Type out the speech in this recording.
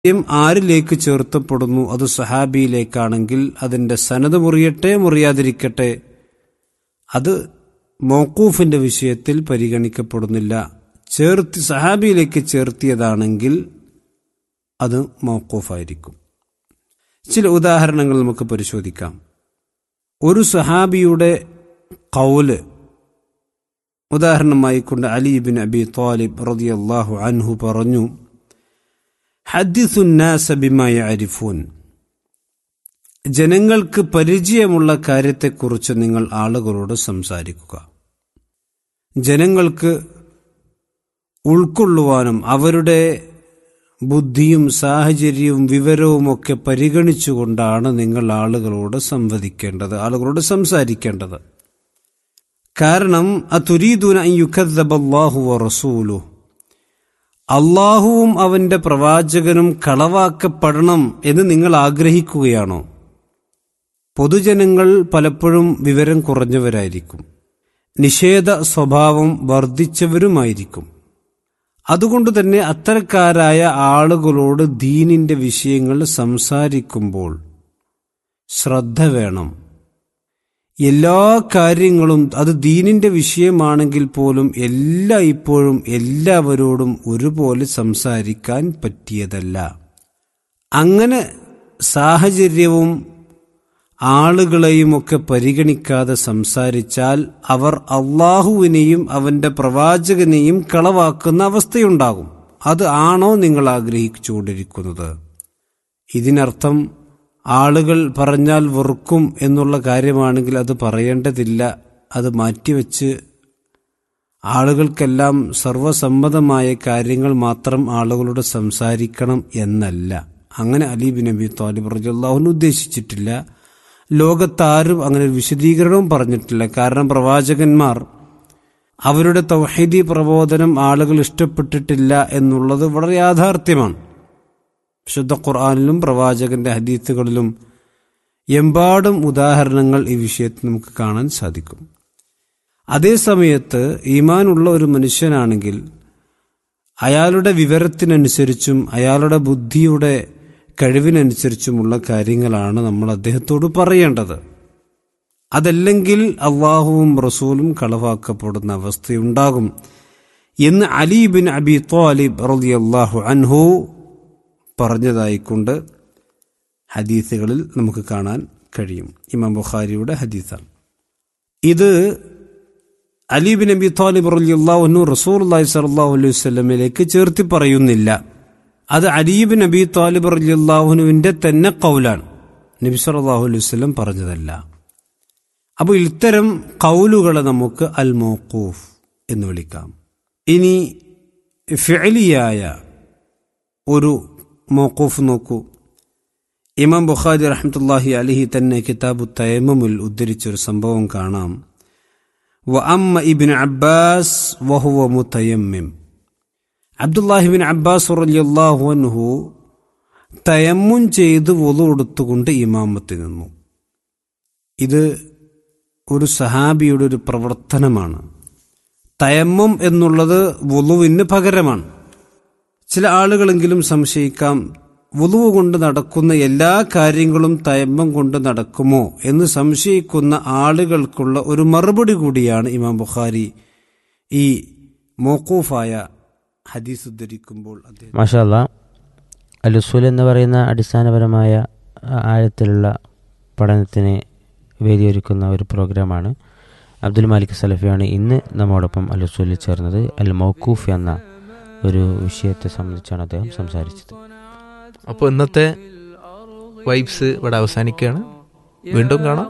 കാര്യം ആരിലേക്ക് ചേർത്തപ്പെടുന്നു അത് സഹാബിയിലേക്കാണെങ്കിൽ അതിന്റെ സനത് മുറിയട്ടെ മുറിയാതിരിക്കട്ടെ അത് മോക്കൂഫിന്റെ വിഷയത്തിൽ പരിഗണിക്കപ്പെടുന്നില്ല ചേർത്തി സഹാബിയിലേക്ക് ചേർത്തിയതാണെങ്കിൽ അത് മോക്കൂഫായിരിക്കും ചില ഉദാഹരണങ്ങൾ നമുക്ക് പരിശോധിക്കാം ഒരു സഹാബിയുടെ കൗല് ഉദാഹരണമായി കൊണ്ട് അലി ബിൻ അബി താലിബ് റളിയല്ലാഹു അൻഹു പറഞ്ഞു ഹദ്ദിസുന്നാസ ബിമാ യഅരിഫൂൻ ജനങ്ങൾക്ക് പരിചയമുള്ള കാര്യത്തെക്കുറിച്ച് നിങ്ങൾ ആളുകളോട് സംസാരിക്കുക ജനങ്ങൾക്ക് ഉൾക്കൊള്ളുവാനും അവരുടെ ബുദ്ധിയും സാഹചര്യവും വിവരവും ഒക്കെ പരിഗണിച്ചുകൊണ്ടാണ് നിങ്ങൾ ആളുകളോട് സംവദിക്കേണ്ടത് ആളുകളോട് സംസാരിക്കേണ്ടത് കാരണം അതുരീദൂന യുക്കദ്ദബല്ലാഹു റസൂലു അള്ളാഹുവും അവന്റെ പ്രവാചകനും കളവാക്കപ്പെടണം എന്ന് നിങ്ങൾ ആഗ്രഹിക്കുകയാണോ പൊതുജനങ്ങൾ പലപ്പോഴും വിവരം കുറഞ്ഞവരായിരിക്കും നിഷേധ സ്വഭാവം വർദ്ധിച്ചവരുമായിരിക്കും അതുകൊണ്ട് തന്നെ അത്തരക്കാരായ ആളുകളോട് ദീനിന്റെ വിഷയങ്ങൾ സംസാരിക്കുമ്പോൾ ശ്രദ്ധ വേണം എല്ലാ കാര്യങ്ങളും അത് ദീനിന്റെ വിഷയമാണെങ്കിൽ പോലും എല്ലാ ഇപ്പോഴും എല്ലാവരോടും ഒരുപോലെ സംസാരിക്കാൻ പറ്റിയതല്ല അങ്ങനെ സാഹചര്യവും ആളുകളെയും ഒക്കെ പരിഗണിക്കാതെ സംസാരിച്ചാൽ അവർ അള്ളാഹുവിനെയും അവന്റെ പ്രവാചകനെയും കളവാക്കുന്ന അവസ്ഥയുണ്ടാകും അത് ആണോ നിങ്ങൾ ആഗ്രഹിച്ചുകൊണ്ടിരിക്കുന്നത് ഇതിനർത്ഥം ആളുകൾ പറഞ്ഞാൽ വെറുക്കും എന്നുള്ള കാര്യമാണെങ്കിൽ അത് പറയേണ്ടതില്ല അത് മാറ്റിവെച്ച് ആളുകൾക്കെല്ലാം സർവസമ്മതമായ കാര്യങ്ങൾ മാത്രം ആളുകളോട് സംസാരിക്കണം എന്നല്ല അങ്ങനെ അലി ബിൻ അബി താലിബ് റജുല്ലാഹുൻ ഉദ്ദേശിച്ചിട്ടില്ല ലോകത്താരും അങ്ങനെ ഒരു വിശദീകരണവും പറഞ്ഞിട്ടില്ല കാരണം പ്രവാചകന്മാർ അവരുടെ തൗഹീദി പ്രബോധനം ആളുകൾ ഇഷ്ടപ്പെട്ടിട്ടില്ല എന്നുള്ളത് വളരെ യാഥാർത്ഥ്യമാണ് ശുദ്ധ ഖുർആാനിലും പ്രവാചകന്റെ ഹദീത്തുകളിലും എമ്പാടും ഉദാഹരണങ്ങൾ ഈ വിഷയത്തിൽ നമുക്ക് കാണാൻ സാധിക്കും അതേസമയത്ത് ഈമാനുള്ള ഒരു മനുഷ്യനാണെങ്കിൽ അയാളുടെ വിവരത്തിനനുസരിച്ചും അയാളുടെ ബുദ്ധിയുടെ കഴിവിനനുസരിച്ചുമുള്ള കാര്യങ്ങളാണ് നമ്മൾ അദ്ദേഹത്തോട് പറയേണ്ടത് അതല്ലെങ്കിൽ അള്ളാഹുവും റസൂലും കളവാക്കപ്പെടുന്ന അവസ്ഥയുണ്ടാകും എന്ന് അലി ബിൻ അബി തോലിബ് റളിയല്ലാഹു അൻഹു പറഞ്ഞതായിക്കൊണ്ട് ഹദീസുകളിൽ നമുക്ക് കാണാൻ കഴിയും ഇമാം ബുഖാരിയുടെ ഹദീസാണ് ഇത് അലി ബിൻ അബി താലിബ് റളിയല്ലാഹു റസൂൽ അള്ളാഹി സലാഹു അലൈഹി വസ്ലമിലേക്ക് ചേർത്തി പറയുന്നില്ല അത് അലീബ് നബി താലിബ് റലിയല്ലാഹുനുവിന്റെ തന്നെ കൗലാണ് നബി സല്ലാഹു അലൈഹി വസ്ലം പറഞ്ഞതല്ല അപ്പോൾ ഇത്തരം കൗലുകളെ നമുക്ക് അൽ മോക്കൂഫ് എന്ന് വിളിക്കാം ഇനി ഫിഅലിയായ ഒരു മോക്കൂഫ് നോക്കൂ ഇമാം ബുഖാരി റഹ്മത്തുല്ലാഹി അലിഹി തന്നെ കിതാബു തയമമുൽ ഉദ്ധരിച്ചൊരു സംഭവം കാണാം വ അമ്മ ഇബിൻ അബ്ബാസ് വഹുവ മുത്തയമ്മിം അബ്ദുല്ലാഹിബിൻ അബ്ബാസ് റലിയല്ലാഹു അൻഹു തയമ്മും ചെയ്ത് വൊതു കൊടുത്തുകൊണ്ട് ഇമാമത്ത് നിന്നു ഇത് ഒരു സഹാബിയുടെ ഒരു പ്രവർത്തനമാണ് തയമ്മം എന്നുള്ളത് വുളുവിന് പകരമാണ് ചില ആളുകളെങ്കിലും സംശയിക്കാം വുളുവ് കൊണ്ട് നടക്കുന്ന എല്ലാ കാര്യങ്ങളും തയമ്മം കൊണ്ട് നടക്കുമോ എന്ന് സംശയിക്കുന്ന ആളുകൾക്കുള്ള ഒരു മറുപടി കൂടിയാണ് ഇമാം ബുഖാരി ഈ മോക്കൂഫായ ഹദീസ് ഉദ്ധരിക്കുമ്പോൾ അദ്ദേഹം മാഷല്ല അലുസുൽ എന്ന് പറയുന്ന അടിസ്ഥാനപരമായ ആഴത്തിലുള്ള പഠനത്തിന് വേദിയൊരുക്കുന്ന ഒരു പ്രോഗ്രാമാണ് അബ്ദുൽ മാലിക് സലഫിയാണ് ഇന്ന് നമ്മോടൊപ്പം അലുസുലിൽ ചേർന്നത് അൽ മൗക്കൂഫ് എന്ന ഒരു വിഷയത്തെ സംബന്ധിച്ചാണ് അദ്ദേഹം സംസാരിച്ചത് അപ്പോൾ ഇന്നത്തെ വൈബ്സ് ഇവിടെ അവസാനിക്കുകയാണ് വീണ്ടും കാണാം